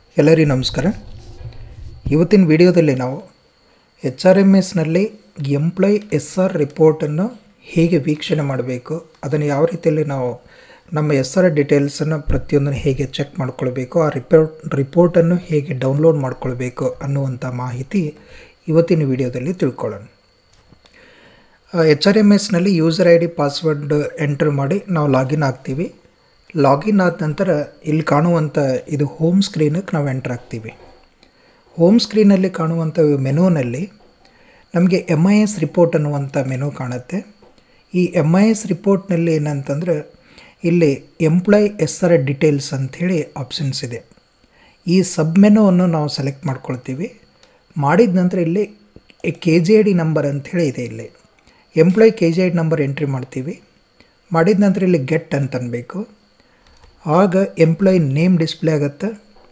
ಎಲ್ಲರಿಗೂ ನಮಸ್ಕಾರ ಇವತ್ತಿನ ವಿಡಿಯೋದಲ್ಲಿ ನಾವು ಎಚ್ ಆರ್ ಎಮ್ ಎಸ್ನಲ್ಲಿ ಎಂಪ್ಲಾಯ್ ಎಸ್ ಆರ್ ರಿಪೋರ್ಟನ್ನು ಹೇಗೆ ವೀಕ್ಷಣೆ ಮಾಡಬೇಕು ಅದನ್ನು ಯಾವ ರೀತಿಯಲ್ಲಿ ನಾವು ನಮ್ಮ ಎಸ್ ಆರ್ ಡೀಟೇಲ್ಸನ್ನು ಪ್ರತಿಯೊಂದನ್ನು ಹೇಗೆ ಚೆಕ್ ಮಾಡ್ಕೊಳ್ಬೇಕು ಆ ರಿಪೋರ್ಟ್ ರಿಪೋರ್ಟನ್ನು ಹೇಗೆ ಡೌನ್ಲೋಡ್ ಮಾಡ್ಕೊಳ್ಬೇಕು ಅನ್ನುವಂಥ ಮಾಹಿತಿ ಇವತ್ತಿನ ವಿಡಿಯೋದಲ್ಲಿ ತಿಳ್ಕೊಳ್ಳೋಣ ಎಚ್ ಆರ್ ಎಮ್ ಎಸ್ನಲ್ಲಿ user I D password enter ಮಾಡಿ ನಾವು ಲಾಗಿನ್ ಆಗ್ತೀವಿ ಲಾಗಿನ್ ಆದ ನಂತರ ಇಲ್ಲಿ ಕಾಣುವಂಥ ಇದು ಹೋಮ್ ಸ್ಕ್ರೀನಿಗೆ ನಾವು ಎಂಟರ್ ಆಗ್ತೀವಿ ಹೋಮ್ ಸ್ಕ್ರೀನಲ್ಲಿ ಕಾಣುವಂಥ ಮೆನುನಲ್ಲಿ ನಮಗೆ ಎಮ್ ಐ ಎಸ್ ರಿಪೋರ್ಟ್ ಅನ್ನುವಂಥ ಮೆನು ಕಾಣುತ್ತೆ ಈ ಎಮ್ ಐ ಎಸ್ ರಿಪೋರ್ಟ್ನಲ್ಲಿ ಏನಂತಂದರೆ ಇಲ್ಲಿ ಎಂಪ್ಲಾಯ್ ಎಸ್ ಆರ್ ಡಿಟೇಲ್ಸ್ ಅಂಥೇಳಿ ಆಪ್ಷನ್ಸ್ ಇದೆ ಈ ಸಬ್ ಮೆನುವನ್ನು ನಾವು ಸೆಲೆಕ್ಟ್ ಮಾಡ್ಕೊಳ್ತೀವಿ ಮಾಡಿದ ನಂತರ ಇಲ್ಲಿ K G I D number ಅಂಥೇಳಿ ಇದೆ ಇಲ್ಲಿ employee K G I D number entry ಮಾಡ್ತೀವಿ ಮಾಡಿದ ನಂತರ ಇಲ್ಲಿ ಗೆಟ್ ಅಂತ ಅನ್ಬೇಕು ಆಗ ಎಂಪ್ಲಾಯ್ ನೇಮ್ ಡಿಸ್ಪ್ಲೇ ಆಗುತ್ತೆ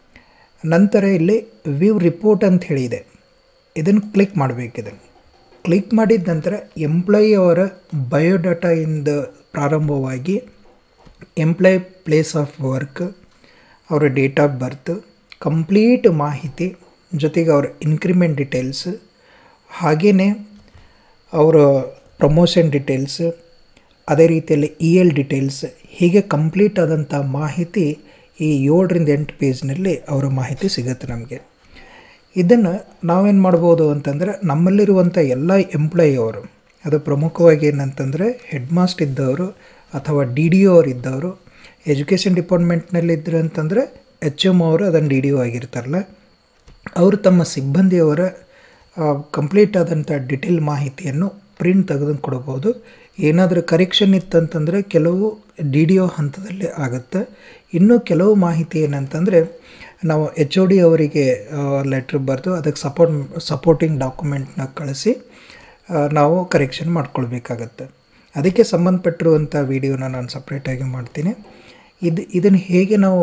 ನಂತರ ಇಲ್ಲಿ ವ್ಯೂ ರಿಪೋರ್ಟ್ ಅಂತ ಹೇಳಿದೆ ಇದನ್ನು ಕ್ಲಿಕ್ ಮಾಡಬೇಕು ಇದನ್ನು ಕ್ಲಿಕ್ ಮಾಡಿದ ನಂತರ ಎಂಪ್ಲಾಯಿ ಅವರ ಬಯೋಡಾಟಾಯಿಂದ ಪ್ರಾರಂಭವಾಗಿ ಎಂಪ್ಲಾಯ್ ಪ್ಲೇಸ್ ಆಫ್ ವರ್ಕ್ ಅವರ ಡೇಟ್ ಆಫ್ ಬರ್ತ್ ಕಂಪ್ಲೀಟ್ ಮಾಹಿತಿ ಜೊತೆಗೆ ಅವರ ಇನ್ಕ್ರಿಮೆಂಟ್ ಡೀಟೇಲ್ಸ್ ಹಾಗೆಯೇ ಅವರ ಪ್ರಮೋಷನ್ ಡೀಟೇಲ್ಸ್ ಅದೇ ರೀತಿಯಲ್ಲಿ ಇ ಎಲ್ ಡೀಟೇಲ್ಸ್ ಹೀಗೆ ಕಂಪ್ಲೀಟ್ ಆದಂಥ ಮಾಹಿತಿ ಈ ಏಳರಿಂದ ಎಂಟು ಪೇಜ್ನಲ್ಲಿ ಅವರ ಮಾಹಿತಿ ಸಿಗುತ್ತೆ ನಮಗೆ ಇದನ್ನು ನಾವೇನು ಮಾಡ್ಬೋದು ಅಂತಂದರೆ ನಮ್ಮಲ್ಲಿರುವಂಥ ಎಲ್ಲ ಎಂಪ್ಲಾಯಿ ಅವರು ಅದು ಪ್ರಮುಖವಾಗಿ ಏನಂತಂದರೆ ಹೆಡ್ ಮಾಸ್ಟ್ ಇದ್ದವರು ಅಥವಾ ಡಿ ಡಿ ಒ ಅವರು ಇದ್ದವರು ಎಜುಕೇಷನ್ ಡಿಪಾರ್ಟ್ಮೆಂಟ್ನಲ್ಲಿ ಇದ್ರು ಅಂತಂದರೆ ಎಚ್ ಎಮ್ ಅವರು ಅದನ್ನು ಡಿ ಡಿ ಒ ಆಗಿರ್ತಾರಲ್ಲ ಅವರು ತಮ್ಮ ಸಿಬ್ಬಂದಿಯವರ ಕಂಪ್ಲೀಟ್ ಆದಂಥ ಡಿಟೇಲ್ ಮಾಹಿತಿಯನ್ನು ಪ್ರಿಂಟ್ ತೆಗೆದು ಕೊಡ್ಬೋದು ಏನಾದರೂ ಕರೆಕ್ಷನ್ ಇತ್ತಂತಂದರೆ ಕೆಲವು ಡಿ ಡಿ ಒ ಹಂತದಲ್ಲಿ ಆಗುತ್ತೆ ಇನ್ನೂ ಕೆಲವು ಮಾಹಿತಿ ಏನಂತಂದರೆ ನಾವು ಎಚ್ ಒ ಡಿ ಅವರಿಗೆ ಲೆಟ್ರ್ ಬರೆದು ಅದಕ್ಕೆ ಸಪೋರ್ಟ್ ಸಪೋರ್ಟಿಂಗ್ ಡಾಕ್ಯುಮೆಂಟ್ನ ಕಳಿಸಿ ನಾವು ಕರೆಕ್ಷನ್ ಮಾಡ್ಕೊಳ್ಬೇಕಾಗತ್ತೆ ಅದಕ್ಕೆ ಸಂಬಂಧಪಟ್ಟಿರುವಂಥ ವಿಡಿಯೋನ ನಾನು ಸಪ್ರೇಟಾಗಿ ಮಾಡ್ತೀನಿ ಇದು ಇದನ್ನು ಹೇಗೆ ನಾವು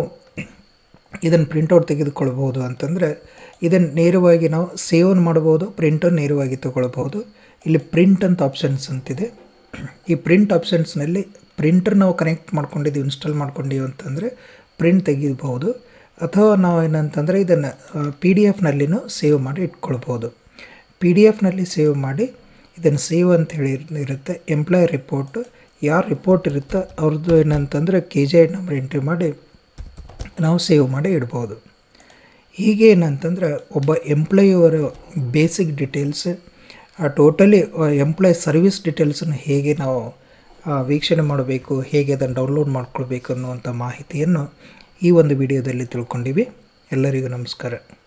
ಇದನ್ನು ಪ್ರಿಂಟೌಟ್ ತೆಗೆದುಕೊಳ್ಬೋದು ಅಂತಂದರೆ ಇದನ್ನು ನೇರವಾಗಿ ನಾವು ಸೇವ್ ಮಾಡ್ಬೋದು ಪ್ರಿಂಟನ್ನು ನೇರವಾಗಿ ತೊಗೊಳ್ಬೋದು ಇಲ್ಲಿ ಪ್ರಿಂಟ್ ಅಂತ ಆಪ್ಷನ್ಸ್ ಅಂತಿದೆ ಈ ಪ್ರಿಂಟ್ ಆಪ್ಷನ್ಸ್ನಲ್ಲಿ ಪ್ರಿಂಟರ್ ನಾವು ಕನೆಕ್ಟ್ ಮಾಡ್ಕೊಂಡಿದ್ದೀವಿ ಇನ್ಸ್ಟಾಲ್ ಮಾಡ್ಕೊಂಡಿವಿ ಅಂತಂದರೆ ಪ್ರಿಂಟ್ ತೆಗಿಬಹುದು ಅಥವಾ ನಾವು ಏನಂತಂದರೆ ಇದನ್ನು ಪಿ ಡಿ ಎಫ್ನಲ್ಲಿನೂ ಸೇವ್ ಮಾಡಿ ಇಟ್ಕೊಳ್ಬೋದು ಪಿ ಡಿ ಎಫ್ನಲ್ಲಿ ಸೇವ್ ಮಾಡಿ ಇದನ್ನು ಸೇವ್ ಅಂತ ಹೇಳಿ ಇರುತ್ತೆ ಎಂಪ್ಲಾಯ್ ರಿಪೋರ್ಟ್ ಯಾರು ರಿಪೋರ್ಟ್ ಇರುತ್ತೋ ಅವ್ರದ್ದು ಏನಂತಂದರೆ K G I number entry ಮಾಡಿ ನಾವು ಸೇವ್ ಮಾಡಿ ಇಡ್ಬೋದು ಹೀಗೆ ಏನಂತಂದ್ರೆ ಒಬ್ಬ ಎಂಪ್ಲಾಯಿಯವರ basic details totally employee service ಡೀಟೇಲ್ಸನ್ನು ಹೇಗೆ ನಾವು ವೀಕ್ಷಣೆ ಮಾಡಬೇಕು ಹೇಗೆ ಅದನ್ನು ಡೌನ್ಲೋಡ್ ಮಾಡ್ಕೊಳ್ಬೇಕು ಅನ್ನುವಂಥ ಮಾಹಿತಿಯನ್ನು ಈ ಒಂದು ವಿಡಿಯೋದಲ್ಲಿ ತಿಳ್ಕೊಂಡಿವಿ ಎಲ್ಲರಿಗೂ ನಮಸ್ಕಾರ